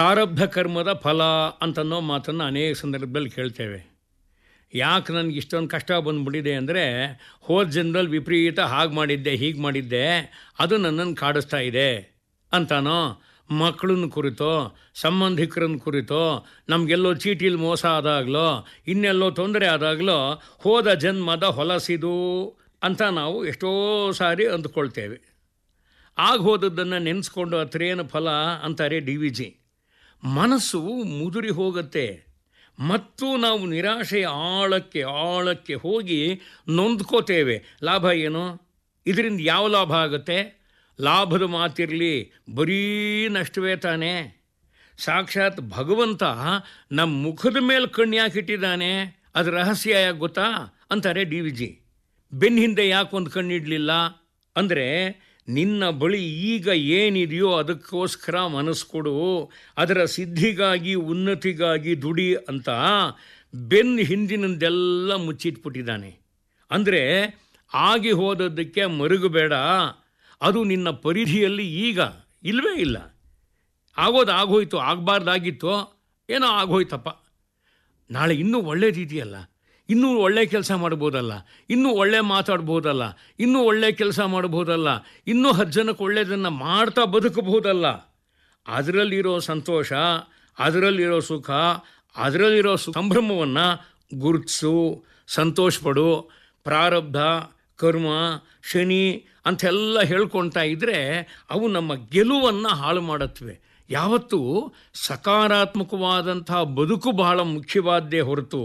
ಪ್ರಾರಬ್ಧ ಕರ್ಮದ ಫಲ ಅಂತನ್ನೋ ಮಾತನ್ನು ಅನೇಕ ಸಂದರ್ಭದಲ್ಲಿ ಕೇಳ್ತೇವೆ ಯಾಕೆ ನನಗೆ ಇಷ್ಟೊಂದು ಕಷ್ಟ ಬಂದ್ಬಿಟ್ಟಿದೆ ಅಂದರೆ ಹೋದ ಜನ್ಮದಲ್ಲಿ ವಿಪರೀತ ಹಾಗೆ ಮಾಡಿದ್ದೆ ಹೀಗೆ ಮಾಡಿದ್ದೆ ಅದು ನನ್ನನ್ನು ಕಾಡಿಸ್ತಾ ಇದೆ ಅಂತಾನೋ ಮಕ್ಕಳನ್ನ ಕುರಿತೋ ಸಂಬಂಧಿಕರನ್ನ ಕುರಿತೋ ನಮಗೆಲ್ಲೋ ಚೀಟಿಲಿ ಮೋಸ ಆದಾಗಲೋ ಇನ್ನೆಲ್ಲೋ ತೊಂದರೆ ಆದಾಗಲೋ ಹೋದ ಜನ್ಮದ ಹೊಲಸಿದು ಅಂತ ನಾವು ಎಷ್ಟೋ ಸಾರಿ ಅಂದ್ಕೊಳ್ತೇವೆ ಆಗ ಹೋದದ್ದನ್ನು ನೆನೆಸ್ಕೊಂಡು ಹತ್ರೇನು ಫಲ ಅಂತಾರೆ ಡಿ ವಿ ಜಿ ಮನಸ್ಸು ಮುದುರಿ ಹೋಗುತ್ತೆ ಮತ್ತು ನಾವು ನಿರಾಶೆಯ ಆಳಕ್ಕೆ ಆಳಕ್ಕೆ ಹೋಗಿ ನೊಂದ್ಕೋತೇವೆ ಲಾಭ ಏನು ಇದರಿಂದ ಯಾವ ಲಾಭ ಆಗುತ್ತೆ ಲಾಭದ ಮಾತಿರಲಿ ಬರೀ ನಷ್ಟವೇ ತಾನೇ ಸಾಕ್ಷಾತ್ ಭಗವಂತ ನಮ್ಮ ಮುಖದ ಮೇಲೆ ಕಣ್ಣು ಯಾಕೆ ಇಟ್ಟಿದ್ದಾನೆ ಅದು ರಹಸ್ಯ ಯಾಕೆ ಗೊತ್ತಾ ಅಂತಾರೆ ಡಿ ವಿ ಜಿ ಬೆನ್ನ ಹಿಂದೆ ಯಾಕೆ ಒಂದು ಕಣ್ಣಿಡಲಿಲ್ಲ ಅಂದರೆ ನಿನ್ನ ಬಳಿ ಈಗ ಏನಿದೆಯೋ ಅದಕ್ಕೋಸ್ಕರ ಮನಸ್ಸು ಕೊಡು ಅದರ ಸಿದ್ಧಿಗಾಗಿ ಉನ್ನತಿಗಾಗಿ ದುಡಿ ಅಂತ ಬೆನ್ನು ಹಿಂದಿನದೆಲ್ಲ ಮುಚ್ಚಿಟ್ಬಿಟ್ಟಿದ್ದಾನೆ ಅಂದರೆ ಆಗಿ ಹೋದದ್ದಕ್ಕೆ ಮರುಗಬೇಡ ಅದು ನಿನ್ನ ಪರಿಧಿಯಲ್ಲಿ ಈಗ ಇಲ್ಲವೇ ಇಲ್ಲ ಆಗೋದು ಆಗೋಯ್ತು ಆಗಬಾರ್ದಾಗಿತ್ತು ಏನೋ ಆಗೋಯ್ತಪ್ಪ ನಾಳೆ ಇನ್ನೂ ಒಳ್ಳೇದಿದೆಯಲ್ಲ ಇನ್ನೂ ಒಳ್ಳೆ ಕೆಲಸ ಮಾಡ್ಬೋದಲ್ಲ ಇನ್ನೂ ಒಳ್ಳೆ ಮಾತಾಡ್ಬೋದಲ್ಲ ಇನ್ನೂ ಒಳ್ಳೆ ಕೆಲಸ ಮಾಡ್ಬೋದಲ್ಲ ಇನ್ನೂ ಹತ್ತು ಜನಕ್ಕೆ ಒಳ್ಳೆಯದನ್ನು ಮಾಡ್ತಾ ಬದುಕಬಹುದಲ್ಲ ಅದರಲ್ಲಿರೋ ಸಂತೋಷ ಅದರಲ್ಲಿರೋ ಸುಖ ಅದರಲ್ಲಿರೋ ಸು ಸಂಭ್ರಮವನ್ನು ಗುರುತಿಸು ಸಂತೋಷಪಡು ಪ್ರಾರಬ್ಧ ಕರ್ಮ ಶನಿ ಅಂತೆಲ್ಲ ಹೇಳ್ಕೊಳ್ತಾ ಇದ್ದರೆ ಅವು ನಮ್ಮ ಗೆಲುವನ್ನು ಹಾಳು ಮಾಡುತ್ತವೆ ಯಾವತ್ತೂ ಸಕಾರಾತ್ಮಕವಾದಂಥ ಬದುಕು ಬಹಳ ಮುಖ್ಯವಾದ್ದೇ ಹೊರತು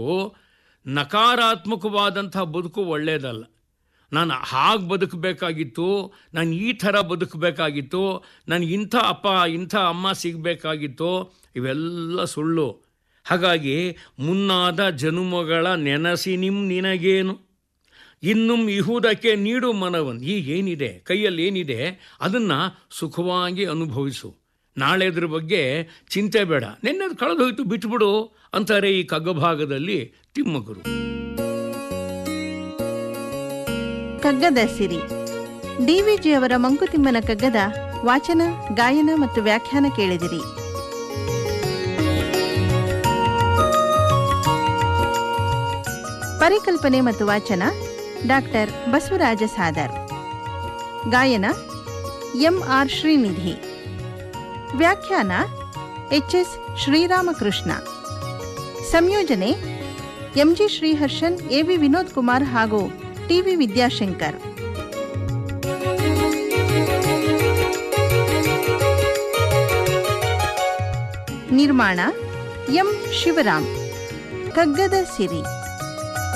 ನಕಾರಾತ್ಮಕವಾದಂಥ ಬದುಕು ಒಳ್ಳೆಯದಲ್ಲ ನಾನು ಹಾಗೆ ಬದುಕಬೇಕಾಗಿತ್ತು ನಾನು ಈ ಥರ ಬದುಕಬೇಕಾಗಿತ್ತು ನನಗೆ ಇಂಥ ಅಪ್ಪ ಇಂಥ ಅಮ್ಮ ಸಿಗಬೇಕಾಗಿತ್ತು ಇವೆಲ್ಲ ಸುಳ್ಳು ಹಾಗಾಗಿ ಮುನ್ನಾದ ಜನುಮಗಳ ನೆನಸಿ ನಿಮ್ ನಿನಗೇನು ಇನ್ನುಂ ಇಹುದಕ್ಕೆ ನೀಡು ಮನವನ್ನು ಈಗೇನಿದೆ ಕೈಯಲ್ಲಿ ಏನಿದೆ ಅದನ್ನು ಸುಖವಾಗಿ ಅನುಭವಿಸು ನಾಳೆದ್ರ ಬಗ್ಗೆ ಚಿಂತೆ ಬೇಡ ನಿನ್ನೆದು ಕಳೆದೋಯ್ತು ಬಿಟ್ಬಿಡು ಅಂತಾರೆ ಈ ಕಗ್ಗಭಾಗದಲ್ಲಿ ತಿಮ್ಮಗುರು ಕಗ್ಗದ ಸಿರಿ ಡಿವಿಜಿಯವರ ಮಂಕುತಿಮ್ಮನ ಕಗ್ಗದ ವಾಚನ ಗಾಯನ ಮತ್ತು ವ್ಯಾಖ್ಯಾನ ಕೇಳಿದಿರಿ ಪರಿಕಲ್ಪನೆ ಮತ್ತು ವಾಚನ ಡಾಕ್ಟರ್ ಬಸವರಾಜ ಸಾದರ್ ಗಾಯನ ಎಂ ಆರ್ ಶ್ರೀನಿಧಿ ವ್ಯಾಖ್ಯಾನ ಎಚ್ ಎಸ್ ಶ್ರೀರಾಮಕೃಷ್ಣ ಸಂಯೋಜನೆ ಎಂಜಿ ಶ್ರೀಹರ್ಷನ್ ಎವಿ ವಿನೋದ್ ಕುಮಾರ್ ಹಾಗೂ ಟಿವಿ ವಿದ್ಯಾಶಂಕರ್ ನಿರ್ಮಾಣ ಎಂ ಶಿವರಾಮ್ ಕಗ್ಗದ ಸಿರಿ